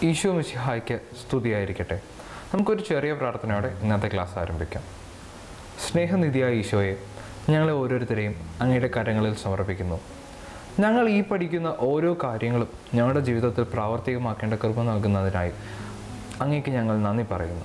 ഈശോ മിശിഹായ്ക്ക് സ്തുതിയായിരിക്കട്ടെ നമുക്കൊരു ചെറിയ പ്രാർത്ഥനയോടെ ഇന്നത്തെ ക്ലാസ് ആരംഭിക്കാം സ്നേഹനിധിയായ ഈശോയെ ഞങ്ങളെ ഓരോരുത്തരെയും അങ്ങയുടെ കരങ്ങളിൽ സമർപ്പിക്കുന്നു ഞങ്ങൾ ഈ പഠിക്കുന്ന ഓരോ കാര്യങ്ങളും ഞങ്ങളുടെ ജീവിതത്തിൽ പ്രാവർത്തികമാക്കേണ്ട കൃപ നൽകുന്നതിനായി അങ്ങേക്ക് ഞങ്ങൾ നന്ദി പറയുന്നു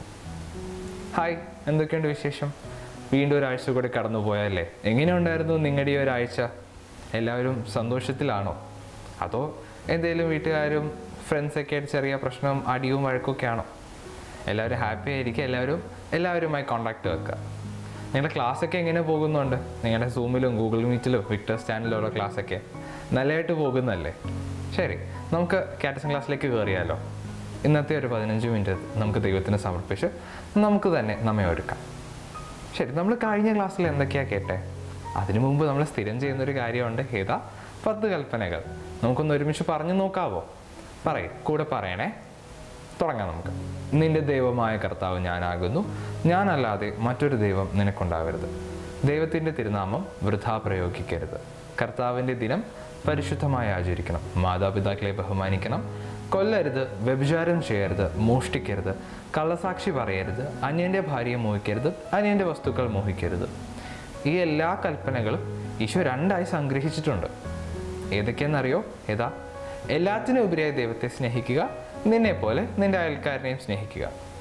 ഹായ് എന്തൊക്കെയുണ്ട് വിശേഷം വീണ്ടും ഒരാഴ്ച കൂടെ കടന്നു പോയല്ലേ എങ്ങനെയുണ്ടായിരുന്നു നിങ്ങളുടെ ഈ ഒരാഴ്ച എല്ലാവരും സന്തോഷത്തിലാണോ അതോ എന്തെങ്കിലും വീട്ടുകാരും ഫ്രണ്ട്സൊക്കെ ആയിട്ട് ചെറിയ പ്രശ്നം അടിയും വഴക്കൊക്കെ ആണോ എല്ലാവരും ഹാപ്പി ആയിരിക്കും എല്ലാവരും എല്ലാവരുമായി കോണ്ടാക്ട് വെക്കുക നിങ്ങളുടെ ക്ലാസ്സൊക്കെ എങ്ങനെ പോകുന്നുണ്ട് നിങ്ങളുടെ സൂമിലും ഗൂഗിൾ മീറ്റിലും വിക്ടേഴ്സ് ചാനലിലും ഉള്ള ക്ലാസ്സൊക്കെ നല്ലതായിട്ട് പോകുന്നല്ലേ ശരി നമുക്ക് കാറ്റസൺ ക്ലാസ്സിലേക്ക് കയറിയാലോ ഇന്നത്തെ ഒരു പതിനഞ്ച് മിനിറ്റ് നമുക്ക് ദൈവത്തിന് സമർപ്പിച്ച് നമുക്ക് തന്നെ നമ്മെ ഒരുക്കാം ശരി നമ്മൾ കഴിഞ്ഞ ക്ലാസ്സിൽ എന്തൊക്കെയാണ് കേട്ടെ അതിനു മുമ്പ് നമ്മൾ സ്ഥിരം ചെയ്യുന്നൊരു കാര്യമുണ്ട് ഏതാ പത്ത് കൽപ്പനകൾ നമുക്കൊന്ന് ഒരുമിച്ച് പറഞ്ഞു നോക്കാവോ പറയും കൂടെ പറയണേ തുടങ്ങാം നമുക്ക് നിന്റെ ദൈവമായ കർത്താവ് ഞാനാകുന്നു ഞാനല്ലാതെ മറ്റൊരു ദൈവം നിനക്കുണ്ടാവരുത് ദൈവത്തിൻ്റെ തിരുനാമം വൃഥാ പ്രയോഗിക്കരുത് കർത്താവിൻ്റെ ദിനം പരിശുദ്ധമായി ആചരിക്കണം മാതാപിതാക്കളെ ബഹുമാനിക്കണം കൊല്ലരുത് വ്യഭിചാരം ചെയ്യരുത് മോഷ്ടിക്കരുത് കള്ളസാക്ഷി പറയരുത് അന്യൻ്റെ ഭാര്യയെ മോഹിക്കരുത് അന്യൻ്റെ വസ്തുക്കൾ മോഹിക്കരുത് ഈ എല്ലാ കൽപ്പനകളും ഈശോ രണ്ടായി സംഗ്രഹിച്ചിട്ടുണ്ട് ഏതൊക്കെയെന്നറിയോ ഏതാ എല്ലാത്തിനും ഉപരിയായി ദൈവത്തെ സ്നേഹിക്കുക നിന്നെ പോലെ നിന്റെ അയൽക്കാരനെയും സ്നേഹിക്കുക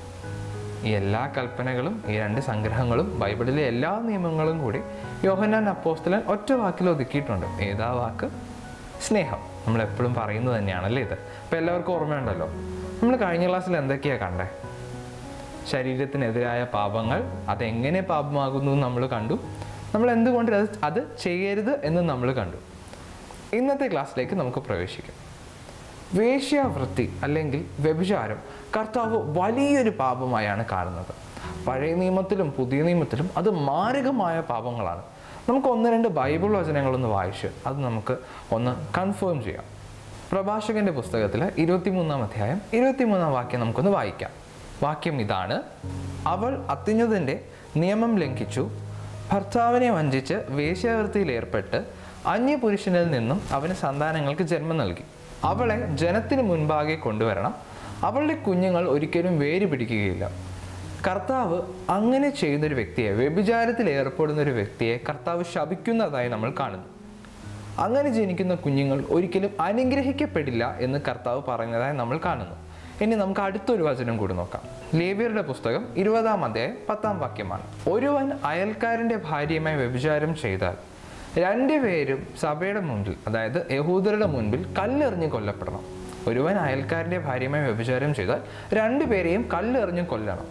ഈ എല്ലാ കൽപ്പനകളും ഈ രണ്ട് സംഗ്രഹങ്ങളും ബൈബിളിലെ എല്ലാ നിയമങ്ങളും കൂടി യോഹന്നാൻ അപ്പോസ്തലൻ ഒറ്റ വാക്കിൽ ഒതുക്കിയിട്ടുണ്ട് ഏതാ വാക്ക് സ്നേഹം നമ്മൾ എപ്പോഴും പറയുന്നത് തന്നെയാണല്ലേ ഇത് അപ്പം എല്ലാവർക്കും ഓർമ്മയുണ്ടല്ലോ നമ്മൾ കഴിഞ്ഞ ക്ലാസ്സിൽ എന്തൊക്കെയാണ് കണ്ടേ ശരീരത്തിനെതിരായ പാപങ്ങൾ അതെങ്ങനെ പാപമാകുന്നു എന്ന് നമ്മൾ കണ്ടു നമ്മൾ എന്തുകൊണ്ട് അത് അത് ചെയ്യരുത് എന്ന് നമ്മൾ കണ്ടു ഇന്നത്തെ ക്ലാസ്സിലേക്ക് നമുക്ക് പ്രവേശിക്കാം വേശ്യാവൃത്തി അല്ലെങ്കിൽ വ്യഭിചാരം കർത്താവ് വലിയൊരു പാപമായാണ് കാണുന്നത് പഴയ നിയമത്തിലും പുതിയ നിയമത്തിലും അത് മാരകമായ പാപങ്ങളാണ് നമുക്ക് ഒന്ന് രണ്ട് ബൈബിൾ വചനങ്ങളൊന്ന് വായിച്ച് അത് നമുക്ക് ഒന്ന് കൺഫേം ചെയ്യാം പ്രഭാഷകന്റെ പുസ്തകത്തിൽ ഇരുപത്തിമൂന്നാം അധ്യായം ഇരുപത്തിമൂന്നാം വാക്യം നമുക്കൊന്ന് വായിക്കാം വാക്യം ഇതാണ് അവൾ അത്യുന്നതിൻ്റെ നിയമം ലംഘിച്ചു ഭർത്താവിനെ വഞ്ചിച്ച് വേശ്യാവൃത്തിയിൽ ഏർപ്പെട്ട് അന്യപുരുഷനിൽ നിന്നും അവന് സന്താനങ്ങൾക്ക് ജന്മം നൽകി അവളെ ജനത്തിന് മുൻപാകെ കൊണ്ടുവരണം അവളുടെ കുഞ്ഞുങ്ങൾ ഒരിക്കലും വേര് പിടിക്കുകയില്ല കർത്താവ് അങ്ങനെ ചെയ്യുന്നൊരു വ്യക്തിയെ വ്യഭിചാരത്തിൽ ഏർപ്പെടുന്ന ഒരു വ്യക്തിയെ കർത്താവ് ശപിക്കുന്നതായി നമ്മൾ കാണുന്നു അങ്ങനെ ജനിക്കുന്ന കുഞ്ഞുങ്ങൾ ഒരിക്കലും അനുഗ്രഹിക്കപ്പെടില്ല എന്ന് കർത്താവ് പറഞ്ഞതായി നമ്മൾ കാണുന്നു ഇനി നമുക്ക് അടുത്തൊരു വചനം കൂടി നോക്കാം ലേബിയറുടെ പുസ്തകം ഇരുപതാം അധ്യായം പത്താം വാക്യമാണ് ഒരുവൻ അയൽക്കാരന്റെ ഭാര്യയുമായി വ്യഭിചാരം ചെയ്താൽ രണ്ടുപേരും സഭയുടെ മുൻപിൽ അതായത് യഹൂദരുടെ മുൻപിൽ കല്ലെറിഞ്ഞ് കൊല്ലപ്പെടണം ഒരുവൻ അയൽക്കാരന്റെ ഭാര്യയുമായി വ്യഭിചാരം ചെയ്താൽ രണ്ടുപേരെയും കല്ലെറിഞ്ഞ് കൊല്ലണം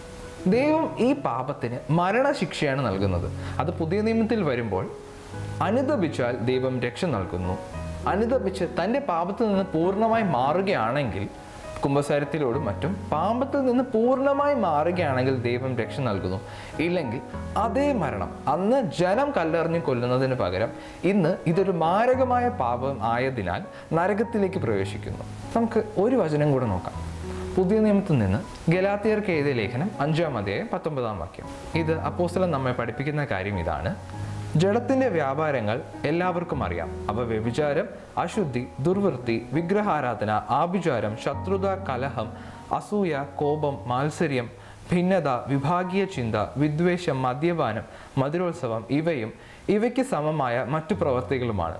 ദൈവം ഈ പാപത്തിന് മരണശിക്ഷയാണ് നൽകുന്നത് അത് പുതിയ നിയമത്തിൽ വരുമ്പോൾ അനുദപിച്ചാൽ ദൈവം രക്ഷ നൽകുന്നു അനുദപിച്ച് തൻ്റെ പാപത്തിൽ നിന്ന് പൂർണ്ണമായി മാറുകയാണെങ്കിൽ കുംഭസാരത്തിലോടും മറ്റും പാപത്തിൽ നിന്ന് പൂർണ്ണമായി മാറുകയാണെങ്കിൽ ദൈവം രക്ഷ നൽകുന്നു ഇല്ലെങ്കിൽ അതേ മരണം അന്ന് ജനം കല്ലെറിഞ്ഞ് കൊല്ലുന്നതിന് പകരം ഇന്ന് ഇതൊരു മാരകമായ പാപം ആയതിനാൽ നരകത്തിലേക്ക് പ്രവേശിക്കുന്നു നമുക്ക് ഒരു വചനം കൂടെ നോക്കാം പുതിയ നിയമത്തിൽ നിന്ന് ഗലാത്തിയർക്ക് എഴുതിയ ലേഖനം അഞ്ചാം അധ്യായം പത്തൊമ്പതാം വാക്യം ഇത് അപ്പോസ്തലൻ നമ്മെ പഠിപ്പിക്കുന്ന കാര്യം ഇതാണ് ജഡത്തിന്റെ വ്യാപാരങ്ങൾ എല്ലാവർക്കും അറിയാം അവ വ്യഭിചാരം അശുദ്ധി ദുർവൃത്തി വിഗ്രഹാരാധന ആഭിചാരം ശത്രുത കലഹം അസൂയ കോപം മാത്സര്യം ഭിന്നത വിഭാഗീയ ചിന്ത വിദ്വേഷം മദ്യപാനം മധുരോത്സവം ഇവയും ഇവയ്ക്ക് സമമായ മറ്റു പ്രവർത്തികളുമാണ്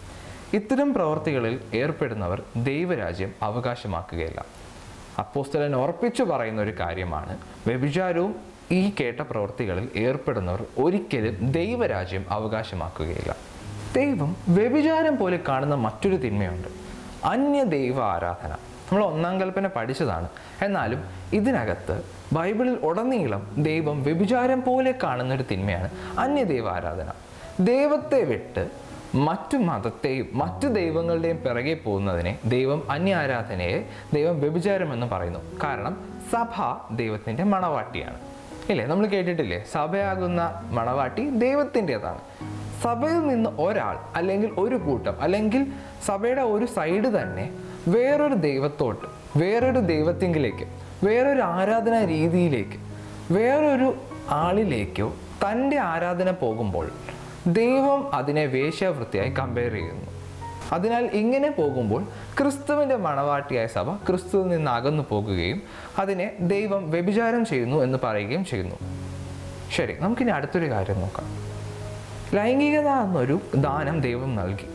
ഇത്തരം പ്രവർത്തികളിൽ ഏർപ്പെടുന്നവർ ദൈവരാജ്യം അവകാശമാക്കുകയില്ല അപ്പോസ്തലൻ ഉറപ്പിച്ചു പറയുന്ന ഒരു കാര്യമാണ് വ്യഭിചാരവും ഈ കേട്ട പ്രവൃത്തികളിൽ ഏർപ്പെടുന്നവർ ഒരിക്കലും ദൈവരാജ്യം അവകാശമാക്കുകയില്ല ദൈവം വ്യഭിചാരം പോലെ കാണുന്ന മറ്റൊരു തിന്മയുണ്ട് അന്യ ദൈവ ആരാധന നമ്മൾ ഒന്നാം കൽപ്പന പഠിച്ചതാണ് എന്നാലും ഇതിനകത്ത് ബൈബിളിൽ ഉടനീളം ദൈവം വ്യഭിചാരം പോലെ കാണുന്ന ഒരു തിന്മയാണ് അന്യദൈവ ആരാധന ദൈവത്തെ വിട്ട് മറ്റു മതത്തെയും മറ്റു ദൈവങ്ങളുടെയും പിറകെ പോകുന്നതിനെ ദൈവം അന്യ ആരാധനയെ ദൈവം വ്യഭിചാരം എന്ന് പറയുന്നു കാരണം സഭ ദൈവത്തിൻ്റെ മണവാട്ടിയാണ് ഇല്ലേ നമ്മൾ കേട്ടിട്ടില്ലേ സഭയാകുന്ന മണവാട്ടി ദൈവത്തിൻ്റെതാണ് സഭയിൽ നിന്ന് ഒരാൾ അല്ലെങ്കിൽ ഒരു കൂട്ടം അല്ലെങ്കിൽ സഭയുടെ ഒരു സൈഡ് തന്നെ വേറൊരു ദൈവത്തോട്ട് വേറൊരു ദൈവത്തിങ്കിലേക്ക് വേറൊരു ആരാധനാ രീതിയിലേക്ക് വേറൊരു ആളിലേക്കോ തൻ്റെ ആരാധന പോകുമ്പോൾ ദൈവം അതിനെ വേശ്യാവൃത്തിയായി കമ്പയർ ചെയ്യുന്നു അതിനാൽ ഇങ്ങനെ പോകുമ്പോൾ ക്രിസ്തുവിൻ്റെ മണവാട്ടിയായ സഭ ക്രിസ്തുവിൽ നിന്ന് അകന്നു പോകുകയും അതിനെ ദൈവം വ്യഭിചാരം ചെയ്യുന്നു എന്ന് പറയുകയും ചെയ്യുന്നു ശരി നമുക്കിനി അടുത്തൊരു കാര്യം നോക്കാം ലൈംഗികത എന്നൊരു ദാനം ദൈവം നൽകി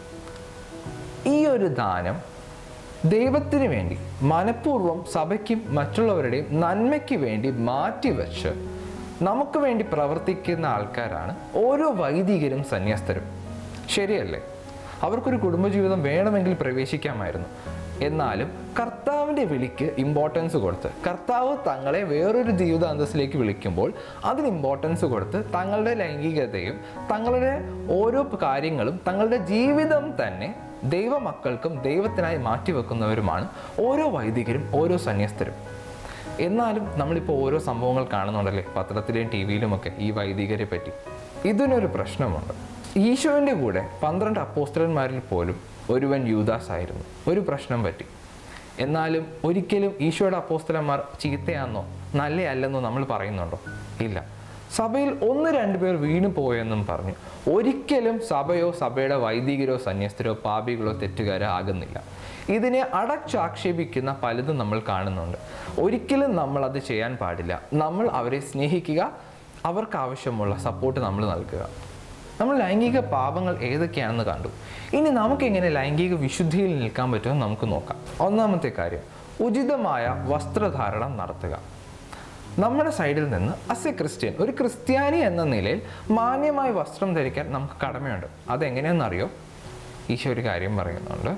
ഈ ഒരു ദാനം ദൈവത്തിന് വേണ്ടി മനഃപൂർവ്വം സഭയ്ക്കും മറ്റുള്ളവരുടെയും നന്മയ്ക്ക് വേണ്ടി മാറ്റിവെച്ച് നമുക്ക് വേണ്ടി പ്രവർത്തിക്കുന്ന ആൾക്കാരാണ് ഓരോ വൈദികരും സന്യസ്തരും ശരിയല്ലേ അവർക്കൊരു കുടുംബജീവിതം വേണമെങ്കിൽ പ്രവേശിക്കാമായിരുന്നു എന്നാലും കർത്താവിൻ്റെ വിളിക്ക് ഇമ്പോർട്ടൻസ് കൊടുത്ത് കർത്താവ് തങ്ങളെ വേറൊരു ജീവിത അന്തസ്സിലേക്ക് വിളിക്കുമ്പോൾ അതിന് ഇമ്പോർട്ടൻസ് കൊടുത്ത് തങ്ങളുടെ ലൈംഗികതയും തങ്ങളുടെ ഓരോ കാര്യങ്ങളും തങ്ങളുടെ ജീവിതം തന്നെ ദൈവമക്കൾക്കും ദൈവത്തിനായി മാറ്റിവെക്കുന്നവരുമാണ് ഓരോ വൈദികരും ഓരോ സന്യസ്തരും എന്നാലും നമ്മളിപ്പോൾ ഓരോ സംഭവങ്ങൾ കാണുന്നുണ്ടല്ലേ പത്രത്തിലെയും ടി വിയിലുമൊക്കെ ഈ വൈദികരെ പറ്റി ഇതിനൊരു പ്രശ്നമുണ്ട് ഈശോവിൻ്റെ കൂടെ പന്ത്രണ്ട് അപ്പോസ്റ്റലന്മാരിൽ പോലും ഒരുവൻ യൂദാസ് ആയിരുന്നു ഒരു പ്രശ്നം പറ്റി എന്നാലും ഒരിക്കലും ഈശോയുടെ അപ്പോസ്തലന്മാർ ചീത്തയാണെന്നോ നല്ലയല്ലെന്നോ നമ്മൾ പറയുന്നുണ്ടോ ഇല്ല സഭയിൽ ഒന്ന് രണ്ട് പേർ വീണു പോയെന്നും പറഞ്ഞു ഒരിക്കലും സഭയോ സഭയുടെ വൈദികരോ സന്യസ്തരോ പാപികളോ തെറ്റുകാരോ ആകുന്നില്ല ഇതിനെ അടച്ചാക്ഷേപിക്കുന്ന പലതും നമ്മൾ കാണുന്നുണ്ട് ഒരിക്കലും നമ്മൾ അത് ചെയ്യാൻ പാടില്ല നമ്മൾ അവരെ സ്നേഹിക്കുക അവർക്ക് ആവശ്യമുള്ള സപ്പോർട്ട് നമ്മൾ നൽകുക നമ്മൾ ലൈംഗിക പാപങ്ങൾ ഏതൊക്കെയാണെന്ന് കണ്ടു ഇനി നമുക്ക് എങ്ങനെ ലൈംഗിക വിശുദ്ധിയിൽ നിൽക്കാൻ പറ്റുമെന്ന് നമുക്ക് നോക്കാം ഒന്നാമത്തെ കാര്യം ഉചിതമായ വസ്ത്രധാരണം നടത്തുക നമ്മുടെ സൈഡിൽ നിന്ന് അസ് എ ക്രിസ്ത്യൻ ഒരു ക്രിസ്ത്യാനി എന്ന നിലയിൽ മാന്യമായ വസ്ത്രം ധരിക്കാൻ നമുക്ക് കടമയുണ്ട് അതെങ്ങനെയെന്നറിയോ ഈശോ ഒരു കാര്യം പറയുന്നുണ്ട്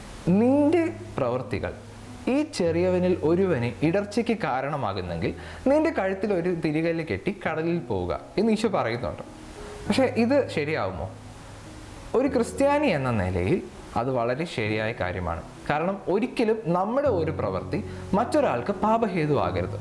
നിന്റെ പ്രവൃത്തികൾ ഈ ചെറിയവനിൽ ഒരുവന് ഇടർച്ചയ്ക്ക് കാരണമാകുന്നെങ്കിൽ നിന്റെ കഴുത്തിൽ ഒരു തിരികല്ല് കെട്ടി കടലിൽ പോവുക എന്ന് ഈശോ പറയുന്നുണ്ട് പക്ഷേ ഇത് ശരിയാവുമോ ഒരു ക്രിസ്ത്യാനി എന്ന നിലയിൽ അത് വളരെ ശരിയായ കാര്യമാണ് കാരണം ഒരിക്കലും നമ്മുടെ ഒരു പ്രവൃത്തി മറ്റൊരാൾക്ക് പാപഹേതുവാകരുത്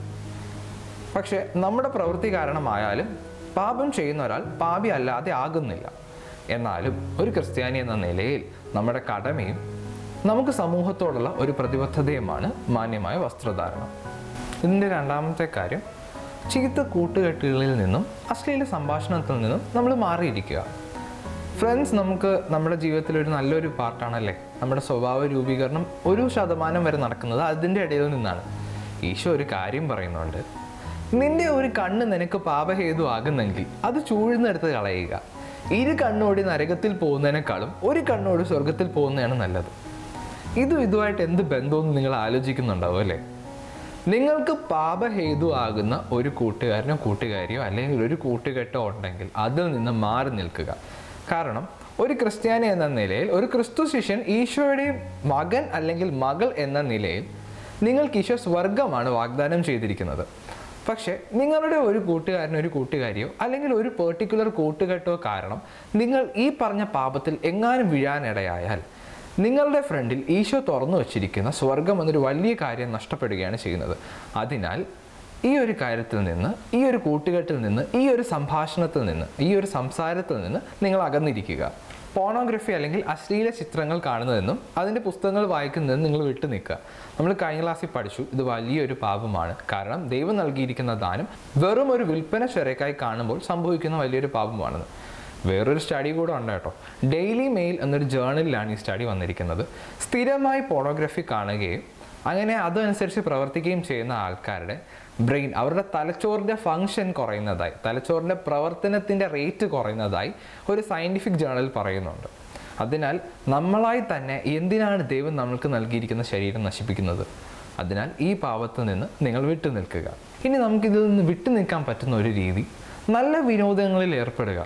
പക്ഷെ നമ്മുടെ പ്രവൃത്തി കാരണമായാലും പാപം ചെയ്യുന്ന ഒരാൾ പാപി അല്ലാതെ ആകുന്നില്ല എന്നാലും ഒരു ക്രിസ്ത്യാനി എന്ന നിലയിൽ നമ്മുടെ കടമയും നമുക്ക് സമൂഹത്തോടുള്ള ഒരു പ്രതിബദ്ധതയുമാണ് മാന്യമായ വസ്ത്രധാരണം ഇതിൻ്റെ രണ്ടാമത്തെ കാര്യം ചീത്ത കൂട്ടുകെട്ടുകളിൽ നിന്നും അശ്ലീല സംഭാഷണത്തിൽ നിന്നും നമ്മൾ മാറിയിരിക്കുക ഫ്രണ്ട്സ് നമുക്ക് നമ്മുടെ ജീവിതത്തിൽ ഒരു നല്ലൊരു പാർട്ടാണല്ലേ നമ്മുടെ സ്വഭാവ രൂപീകരണം ഒരു ശതമാനം വരെ നടക്കുന്നത് അതിൻ്റെ ഇടയിൽ നിന്നാണ് ഈശോ ഒരു കാര്യം പറയുന്നുണ്ട് നിന്റെ ഒരു കണ്ണ് നിനക്ക് പാപഹേതു ആകുന്നെങ്കിൽ അത് ചൂഴ്ന്നെടുത്ത് കളയുക ഇരു കണ്ണോടി നരകത്തിൽ പോകുന്നതിനേക്കാളും ഒരു കണ്ണോടി സ്വർഗത്തിൽ പോകുന്നതാണ് നല്ലത് ഇതും ഇതുമായിട്ട് എന്ത് ബന്ധമെന്ന് നിങ്ങൾ ആലോചിക്കുന്നുണ്ടാവും അല്ലേ നിങ്ങൾക്ക് പാപഹേതു ആകുന്ന ഒരു കൂട്ടുകാരനോ കൂട്ടുകാരിയോ അല്ലെങ്കിൽ ഒരു കൂട്ടുകെട്ടോ ഉണ്ടെങ്കിൽ അതിൽ നിന്ന് മാറി നിൽക്കുക കാരണം ഒരു ക്രിസ്ത്യാനി എന്ന നിലയിൽ ഒരു ക്രിസ്തു ശിഷ്യൻ ഈശോയുടെ മകൻ അല്ലെങ്കിൽ മകൾ എന്ന നിലയിൽ നിങ്ങൾക്ക് ഈശോ സ്വർഗമാണ് വാഗ്ദാനം ചെയ്തിരിക്കുന്നത് പക്ഷേ നിങ്ങളുടെ ഒരു കൂട്ടുകാരനോ ഒരു കൂട്ടുകാരിയോ അല്ലെങ്കിൽ ഒരു പെർട്ടിക്കുലർ കൂട്ടുകെട്ടോ കാരണം നിങ്ങൾ ഈ പറഞ്ഞ പാപത്തിൽ എങ്ങാനും വീഴാനിടയായാൽ നിങ്ങളുടെ ഫ്രണ്ടിൽ ഈശോ തുറന്നു വച്ചിരിക്കുന്ന സ്വർഗം എന്നൊരു വലിയ കാര്യം നഷ്ടപ്പെടുകയാണ് ചെയ്യുന്നത് അതിനാൽ ഈ ഒരു കാര്യത്തിൽ നിന്ന് ഈ ഒരു കൂട്ടുകെട്ടിൽ നിന്ന് ഈ ഒരു സംഭാഷണത്തിൽ നിന്ന് ഈ ഒരു സംസാരത്തിൽ നിന്ന് നിങ്ങൾ അകന്നിരിക്കുക പോണോഗ്രഫി അല്ലെങ്കിൽ അശ്ലീല ചിത്രങ്ങൾ കാണുന്നതെന്നും അതിൻ്റെ പുസ്തകങ്ങൾ വായിക്കുന്നതെന്നും നിങ്ങൾ വിട്ടു നിൽക്കുക നമ്മൾ കഴിഞ്ഞ ക്ലാസ്സിൽ പഠിച്ചു ഇത് വലിയൊരു പാപമാണ് കാരണം ദൈവം നൽകിയിരിക്കുന്ന ദാനം വെറും ഒരു വിൽപ്പന ചെറിയക്കായി കാണുമ്പോൾ സംഭവിക്കുന്ന വലിയൊരു പാപമാണെന്ന് വേറൊരു സ്റ്റഡി കൂടെ ഉണ്ട് കേട്ടോ ഡെയിലി മെയിൽ എന്നൊരു ജേർണലിലാണ് ഈ സ്റ്റഡി വന്നിരിക്കുന്നത് സ്ഥിരമായി പോണോഗ്രഫി കാണുകയും അങ്ങനെ അതനുസരിച്ച് പ്രവർത്തിക്കുകയും ചെയ്യുന്ന ആൾക്കാരുടെ ബ്രെയിൻ അവരുടെ തലച്ചോറിൻ്റെ ഫങ്ഷൻ കുറയുന്നതായി തലച്ചോറിൻ്റെ പ്രവർത്തനത്തിൻ്റെ റേറ്റ് കുറയുന്നതായി ഒരു സയൻറ്റിഫിക് ജേർണൽ പറയുന്നുണ്ട് അതിനാൽ നമ്മളായി തന്നെ എന്തിനാണ് ദൈവം നമ്മൾക്ക് നൽകിയിരിക്കുന്ന ശരീരം നശിപ്പിക്കുന്നത് അതിനാൽ ഈ പാപത്തിൽ നിന്ന് നിങ്ങൾ വിട്ടു നിൽക്കുക ഇനി നമുക്കിതിൽ നിന്ന് വിട്ടു നിൽക്കാൻ പറ്റുന്ന ഒരു രീതി നല്ല വിനോദങ്ങളിൽ ഏർപ്പെടുക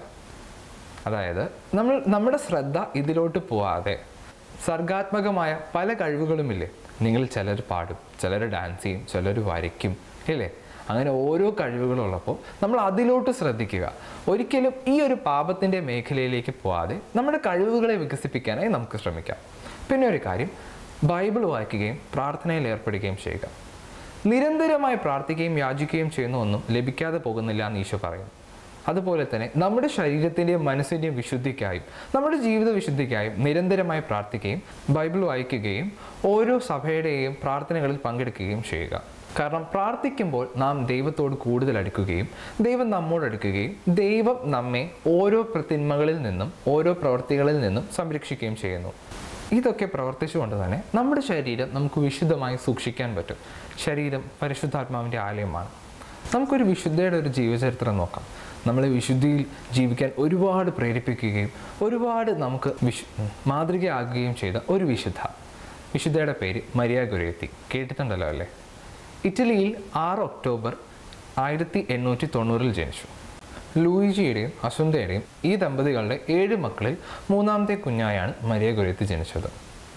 അതായത് നമ്മൾ നമ്മുടെ ശ്രദ്ധ ഇതിലോട്ട് പോവാതെ സർഗാത്മകമായ പല കഴിവുകളുമില്ലേ നിങ്ങൾ ചിലർ പാടും ചിലർ ഡാൻസ് ചെയ്യും ചിലർ വരയ്ക്കും ഇല്ലേ അങ്ങനെ ഓരോ കഴിവുകളുള്ളപ്പോൾ നമ്മൾ അതിലോട്ട് ശ്രദ്ധിക്കുക ഒരിക്കലും ഈ ഒരു പാപത്തിൻ്റെ മേഖലയിലേക്ക് പോവാതെ നമ്മുടെ കഴിവുകളെ വികസിപ്പിക്കാനായി നമുക്ക് ശ്രമിക്കാം പിന്നെ ഒരു കാര്യം ബൈബിൾ വായിക്കുകയും പ്രാർത്ഥനയിൽ ഏർപ്പെടുകയും ചെയ്യുക നിരന്തരമായി പ്രാർത്ഥിക്കുകയും യാചിക്കുകയും ചെയ്യുന്ന ഒന്നും ലഭിക്കാതെ പോകുന്നില്ല എന്ന് ഈശോ പറയുന്നു അതുപോലെ തന്നെ നമ്മുടെ ശരീരത്തിൻ്റെയും മനസ്സിൻ്റെയും വിശുദ്ധിക്കായും നമ്മുടെ ജീവിത വിശുദ്ധിക്കായും നിരന്തരമായി പ്രാർത്ഥിക്കുകയും ബൈബിൾ വായിക്കുകയും ഓരോ സഭയുടെയും പ്രാർത്ഥനകളിൽ പങ്കെടുക്കുകയും ചെയ്യുക കാരണം പ്രാർത്ഥിക്കുമ്പോൾ നാം ദൈവത്തോട് കൂടുതൽ അടുക്കുകയും ദൈവം നമ്മോട് അടുക്കുകയും ദൈവം നമ്മെ ഓരോ തിന്മകളിൽ നിന്നും ഓരോ പ്രവൃത്തികളിൽ നിന്നും സംരക്ഷിക്കുകയും ചെയ്യുന്നു ഇതൊക്കെ പ്രവർത്തിച്ചുകൊണ്ട് തന്നെ നമ്മുടെ ശരീരം നമുക്ക് വിശുദ്ധമായി സൂക്ഷിക്കാൻ പറ്റും ശരീരം പരിശുദ്ധാത്മാവിൻ്റെ ആലയമാണ് നമുക്കൊരു വിശുദ്ധയുടെ ഒരു ജീവചരിത്രം നോക്കാം നമ്മളെ വിശുദ്ധിയിൽ ജീവിക്കാൻ ഒരുപാട് പ്രേരിപ്പിക്കുകയും ഒരുപാട് നമുക്ക് വിശു മാതൃകയാകുകയും ചെയ്ത ഒരു വിശുദ്ധ വിശുദ്ധയുടെ പേര് മരിയ ഗുരേത്തി കേട്ടിട്ടുണ്ടല്ലോ അല്ലേ ഇറ്റലിയിൽ ആറ് ഒക്ടോബർ ആയിരത്തി എണ്ണൂറ്റി തൊണ്ണൂറിൽ ജനിച്ചു ലൂയിജിയുടെയും അസുന്തയുടെയും ഈ ദമ്പതികളുടെ ഏഴ് മക്കളിൽ മൂന്നാമത്തെ കുഞ്ഞായാണ് മരിയ ഗുരേത്തി ജനിച്ചത്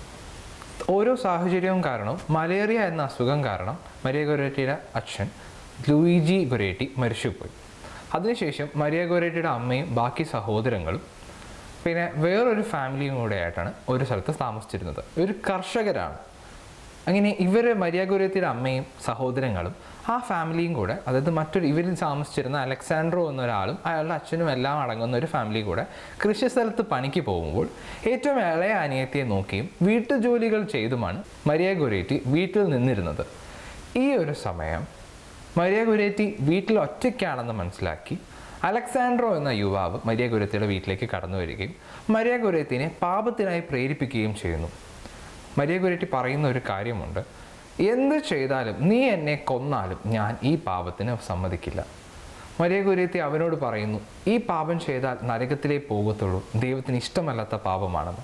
ഓരോ സാഹചര്യവും കാരണം മലേറിയ എന്ന അസുഖം കാരണം മരിയ ഗൊരേറ്റിയുടെ അച്ഛൻ ലൂയിജി ഗൊരേറ്റി മരിച്ചുപോയി അതിനുശേഷം മരിയ ഗൊരേറ്റിയുടെ അമ്മയും ബാക്കി സഹോദരങ്ങളും പിന്നെ വേറൊരു ഫാമിലിയും കൂടെ ആയിട്ടാണ് ഒരു സ്ഥലത്ത് താമസിച്ചിരുന്നത് ഒരു കർഷകരാണ് അങ്ങനെ ഇവർ മരിയ ഗുരേത്തിയുടെ അമ്മയും സഹോദരങ്ങളും ആ ഫാമിലിയും കൂടെ അതായത് മറ്റൊരു ഇവരിൽ താമസിച്ചിരുന്ന അലക്സാൻഡ്രോ എന്നൊരാളും അയാളുടെ അച്ഛനും എല്ലാം അടങ്ങുന്ന ഒരു ഫാമിലി കൂടെ കൃഷി സ്ഥലത്ത് പണിക്ക് പോകുമ്പോൾ ഏറ്റവും ഇളയ അനിയത്തിയെ നോക്കിയും വീട്ടുജോലികൾ ചെയ്തുമാണ് മരിയ ഗുരേറ്റി വീട്ടിൽ നിന്നിരുന്നത് ഈ ഒരു സമയം മരിയ ഗുരേറ്റി വീട്ടിൽ ഒറ്റയ്ക്കാണെന്ന് മനസ്സിലാക്കി അലക്സാൻഡ്രോ എന്ന യുവാവ് മരിയ ഗുരത്തിയുടെ വീട്ടിലേക്ക് കടന്നു വരികയും മരിയ ഗുരത്തിനെ പാപത്തിനായി പ്രേരിപ്പിക്കുകയും ചെയ്യുന്നു മരിയ ഗുരറ്റി പറയുന്ന ഒരു കാര്യമുണ്ട് എന്ത് ചെയ്താലും നീ എന്നെ കൊന്നാലും ഞാൻ ഈ പാപത്തിന് സമ്മതിക്കില്ല മരിയ ഗുരത്തി അവനോട് പറയുന്നു ഈ പാപം ചെയ്താൽ നരകത്തിലേ പോകത്തുള്ളൂ ദൈവത്തിന് ഇഷ്ടമല്ലാത്ത പാപമാണെന്ന്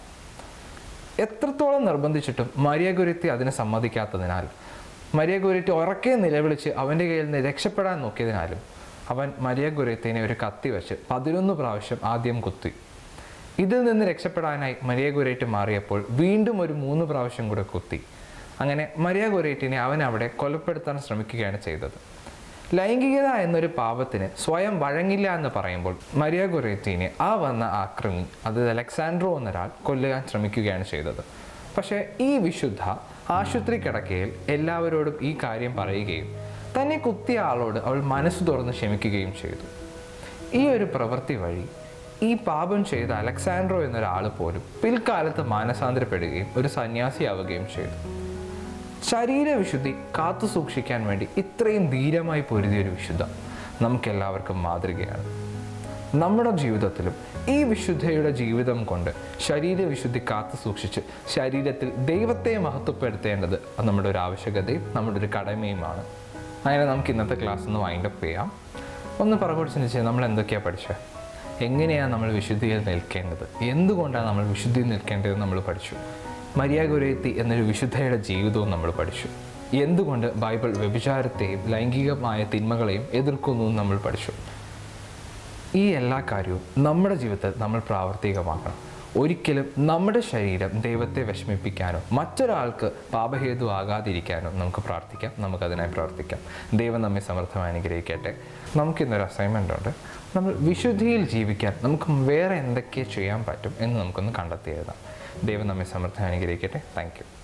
എത്രത്തോളം നിർബന്ധിച്ചിട്ടും മരിയ ഗുരത്തി അതിന് സമ്മതിക്കാത്തതിനാൽ മരിയ ഗുരറ്റി ഉറക്കെ നിലവിളിച്ച് അവൻ്റെ കയ്യിൽ നിന്ന് രക്ഷപ്പെടാൻ നോക്കിയതിനാലും അവൻ മരിയ ഗുരത്തിനെ ഒരു കത്തി വെച്ച് പതിനൊന്ന് പ്രാവശ്യം ആദ്യം കുത്തി ഇതിൽ നിന്ന് രക്ഷപ്പെടാനായി മരിയ ഗുരേറ്റ് മാറിയപ്പോൾ വീണ്ടും ഒരു മൂന്ന് പ്രാവശ്യം കൂടെ കുത്തി അങ്ങനെ മരിയ ഗുരേറ്റിനെ അവൻ അവിടെ കൊലപ്പെടുത്താൻ ശ്രമിക്കുകയാണ് ചെയ്തത് ലൈംഗികത എന്നൊരു പാപത്തിന് സ്വയം വഴങ്ങില്ല എന്ന് പറയുമ്പോൾ മരിയ ഗുരേറ്റിനെ ആ വന്ന ആക്രമി അത് അലക്സാൻഡ്രോ എന്നൊരാൾ കൊല്ലുവാൻ ശ്രമിക്കുകയാണ് ചെയ്തത് പക്ഷേ ഈ വിശുദ്ധ ആശുപത്രി കിടക്കയിൽ എല്ലാവരോടും ഈ കാര്യം പറയുകയും തന്നെ കുത്തിയ ആളോട് അവൾ മനസ്സ് തുറന്ന് ക്ഷമിക്കുകയും ചെയ്തു ഈ ഒരു പ്രവൃത്തി വഴി ഈ പാപം ചെയ്ത അലക്സാൻഡ്രോ എന്നൊരാൾ പോലും പിൽക്കാലത്ത് മാനസാന്തരപ്പെടുകയും ഒരു സന്യാസിയാവുകയും ചെയ്തു ശരീരവിശുദ്ധി കാത്തു സൂക്ഷിക്കാൻ വേണ്ടി ഇത്രയും ധീരമായി പൊരുതിയൊരു വിശുദ്ധ നമുക്കെല്ലാവർക്കും മാതൃകയാണ് നമ്മുടെ ജീവിതത്തിലും ഈ വിശുദ്ധയുടെ ജീവിതം കൊണ്ട് ശരീരവിശുദ്ധി കാത്തു സൂക്ഷിച്ച് ശരീരത്തിൽ ദൈവത്തെ മഹത്വപ്പെടുത്തേണ്ടത് അത് നമ്മുടെ ഒരു ആവശ്യകതയും നമ്മുടെ ഒരു കടമയുമാണ് അങ്ങനെ നമുക്ക് ഇന്നത്തെ ക്ലാസ് ഒന്ന് വൈൻഡപ്പ് ചെയ്യാം ഒന്ന് പുറകോട്ട് ചിന്തിച്ച് നമ്മൾ എന്തൊക്കെയാണ് പഠിച്ചത് എങ്ങനെയാണ് നമ്മൾ വിശുദ്ധിയിൽ നിൽക്കേണ്ടത് എന്തുകൊണ്ടാണ് നമ്മൾ വിശുദ്ധിയിൽ നിൽക്കേണ്ടത് നമ്മൾ പഠിച്ചു മരിയ ഗുരേത്തി എന്നൊരു വിശുദ്ധയുടെ ജീവിതവും നമ്മൾ പഠിച്ചു എന്തുകൊണ്ട് ബൈബിൾ വ്യഭിചാരത്തെയും ലൈംഗികമായ തിന്മകളെയും എതിർക്കുന്നു എന്ന് നമ്മൾ പഠിച്ചു ഈ എല്ലാ കാര്യവും നമ്മുടെ ജീവിതത്തിൽ നമ്മൾ പ്രാവർത്തികമാക്കണം ഒരിക്കലും നമ്മുടെ ശരീരം ദൈവത്തെ വിഷമിപ്പിക്കാനോ മറ്റൊരാൾക്ക് പാപഹേതു ആകാതിരിക്കാനോ നമുക്ക് പ്രാർത്ഥിക്കാം നമുക്കതിനായി പ്രവർത്തിക്കാം ദൈവം നമ്മെ സമർത്ഥമായി അനുഗ്രഹിക്കട്ടെ നമുക്കിന്നൊരു അസൈൻമെൻ്റ് ഉണ്ട് നമ്മൾ വിശുദ്ധിയിൽ ജീവിക്കാൻ നമുക്ക് വേറെ എന്തൊക്കെ ചെയ്യാൻ പറ്റും എന്ന് നമുക്കൊന്ന് കണ്ടെത്തി എഴുതാം ദൈവം നമ്മെ സമർത്ഥമായി അനുഗ്രഹിക്കട്ടെ താങ്ക് യു